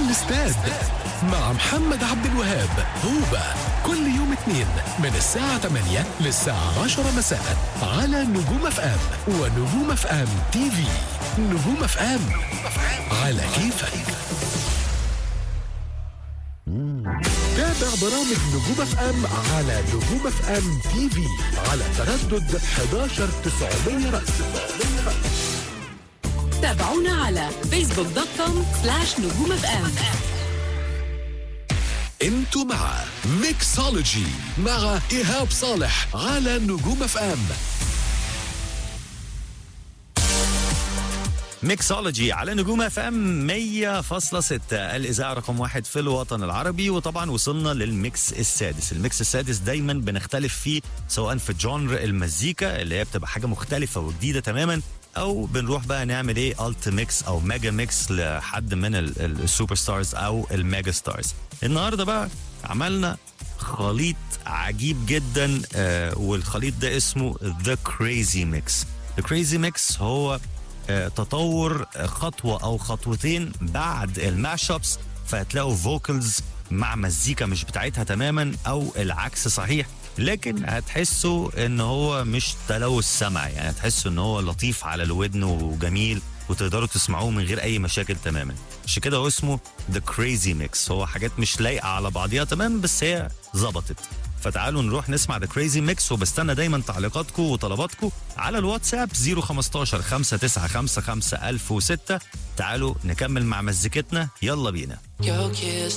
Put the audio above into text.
الاستاد مع محمد عبد الوهاب هوبا كل يوم اثنين من الساعة 8 للساعة 10 مساء على نجوم اف ام ونجوم اف ام تي في نجوم اف ام على كيفك تابع برامج نجوم اف ام على نجوم اف ام تي في على تردد 11 900 رأس تابعونا على فيسبوك دوت كوم سلاش نجوم اف ام انتوا مع ميكسولوجي مع ايهاب صالح على نجوم اف ام ميكسولوجي على نجوم اف ام 100.6 الاذاعه رقم واحد في الوطن العربي وطبعا وصلنا للميكس السادس الميكس السادس دايما بنختلف فيه سواء في جونر المزيكا اللي هي بتبقى حاجه مختلفه وجديده تماما او بنروح بقى نعمل ايه الت ميكس او ميجا ميكس لحد من ال- ال- السوبر ستارز او الميجا ستارز النهارده بقى عملنا خليط عجيب جدا آه والخليط ده اسمه ذا كريزي ميكس ذا كريزي ميكس هو آه، تطور آه، خطوه او خطوتين بعد الماش ابس فهتلاقوا فوكلز مع مزيكا مش بتاعتها تماما او العكس صحيح لكن هتحسوا ان هو مش تلوث سمع يعني هتحسوا ان هو لطيف على الودن وجميل وتقدروا تسمعوه من غير اي مشاكل تماما عشان كده هو اسمه ذا كريزي ميكس هو حاجات مش لايقه على بعضيها تمام بس هي ظبطت فتعالوا نروح نسمع ذا كريزي ميكس وبستنى دايما تعليقاتكم وطلباتكم على الواتساب 015 5955006 تعالوا نكمل مع مزيكتنا يلا بينا Your kiss